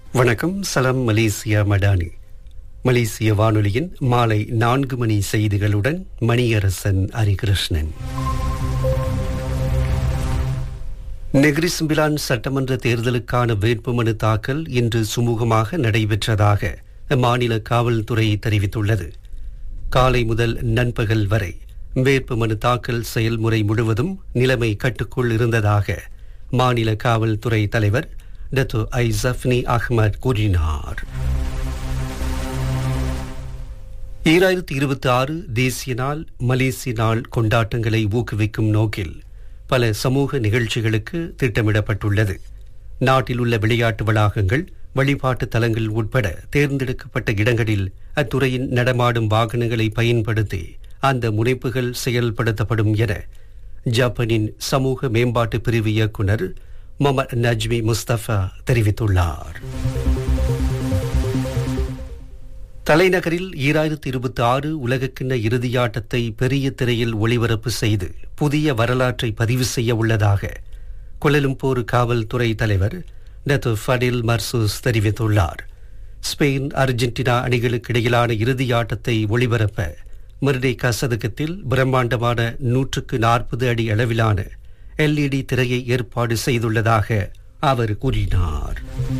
வணக்கம் சலாம் மலேசியா மடானி மலேசிய வானொலியின் மாலை நான்கு மணி செய்திகளுடன் மணியரசன் ஹரிகிருஷ்ணன் நெகிரிசிம்பிலான் சட்டமன்ற தேர்தலுக்கான வேட்புமனு தாக்கல் இன்று சுமூகமாக நடைபெற்றதாக மாநில காவல்துறை தெரிவித்துள்ளது காலை முதல் நண்பகல் வரை வேட்புமனு தாக்கல் செயல்முறை முழுவதும் நிலைமை கட்டுக்குள் இருந்ததாக மாநில காவல்துறை தலைவர் டத்து ஐசப்னி அஹ்மத் கூறினார் ஈராயிரத்தி இருபத்தி ஆறு தேசிய நாள் மலேசிய நாள் கொண்டாட்டங்களை ஊக்குவிக்கும் நோக்கில் பல சமூக நிகழ்ச்சிகளுக்கு திட்டமிடப்பட்டுள்ளது நாட்டில் உள்ள விளையாட்டு வளாகங்கள் வழிபாட்டு தலங்கள் உட்பட தேர்ந்தெடுக்கப்பட்ட இடங்களில் அத்துறையின் நடமாடும் வாகனங்களை பயன்படுத்தி அந்த முனைப்புகள் செயல்படுத்தப்படும் என ஜப்பானின் சமூக மேம்பாட்டு பிரிவு இயக்குநர் முகமது நஜ்மி முஸ்தபா தெரிவித்துள்ளார் தலைநகரில் ஈராயிரத்தி இருபத்தி ஆறு உலகக்கிண்ண இறுதியாட்டத்தை பெரிய திரையில் ஒளிபரப்பு செய்து புதிய வரலாற்றை பதிவு செய்ய உள்ளதாக கொலலும்பூர் காவல்துறை தலைவர் டத்து ஃபடில் மர்சூஸ் தெரிவித்துள்ளார் ஸ்பெயின் அர்ஜென்டினா அணிகளுக்கு இடையிலான இறுதியாட்டத்தை ஒளிபரப்ப மிர்டேகா சதுக்கத்தில் பிரம்மாண்டமான நூற்றுக்கு நாற்பது அடி அளவிலான எல்இடி திரையை ஏற்பாடு செய்துள்ளதாக அவர் கூறினார்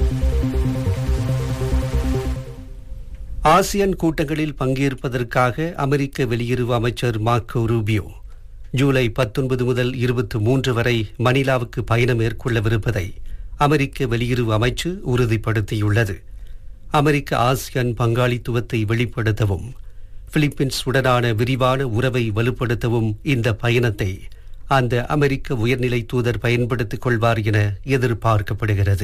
ஆசியன் கூட்டங்களில் பங்கேற்பதற்காக அமெரிக்க வெளியுறவு அமைச்சர் மார்க்கோ ரூபியோ ஜூலை பத்தொன்பது முதல் இருபத்தி மூன்று வரை மணிலாவுக்கு பயணம் மேற்கொள்ளவிருப்பதை அமெரிக்க வெளியுறவு அமைச்சு உறுதிப்படுத்தியுள்ளது அமெரிக்க ஆசியான் பங்காளித்துவத்தை வெளிப்படுத்தவும் பிலிப்பீன்ஸ் உடனான விரிவான உறவை வலுப்படுத்தவும் இந்த பயணத்தை அந்த அமெரிக்க உயர்நிலை தூதர் பயன்படுத்திக் கொள்வார் என எதிர்பார்க்கப்படுகிறது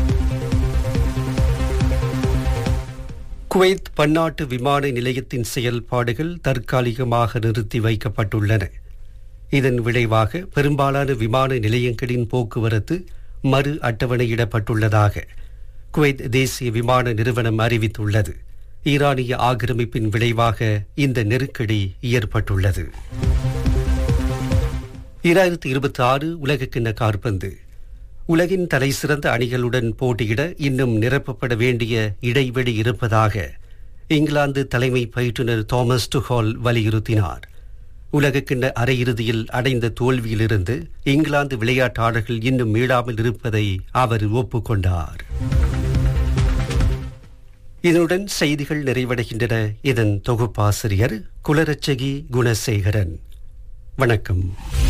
குவைத் பன்னாட்டு விமான நிலையத்தின் செயல்பாடுகள் தற்காலிகமாக நிறுத்தி வைக்கப்பட்டுள்ளன இதன் விளைவாக பெரும்பாலான விமான நிலையங்களின் போக்குவரத்து மறு அட்டவணையிடப்பட்டுள்ளதாக குவைத் தேசிய விமான நிறுவனம் அறிவித்துள்ளது ஈரானிய ஆக்கிரமிப்பின் விளைவாக இந்த நெருக்கடி ஏற்பட்டுள்ளது ஈராயிரத்தி இருபத்தி ஆறு உலகக்கிண்ண கார்பந்து உலகின் தலைசிறந்த அணிகளுடன் போட்டியிட இன்னும் நிரப்பப்பட வேண்டிய இடைவெளி இருப்பதாக இங்கிலாந்து தலைமை பயிற்றுநர் தாமஸ் டுஹால் வலியுறுத்தினார் உலகக்கிண்ண அரையிறுதியில் அடைந்த தோல்வியிலிருந்து இங்கிலாந்து விளையாட்டாளர்கள் இன்னும் மீளாமல் இருப்பதை அவர் ஒப்புக்கொண்டார் இதனுடன் செய்திகள் நிறைவடைகின்றன இதன் தொகுப்பாசிரியர் குலரட்சகி குணசேகரன் வணக்கம்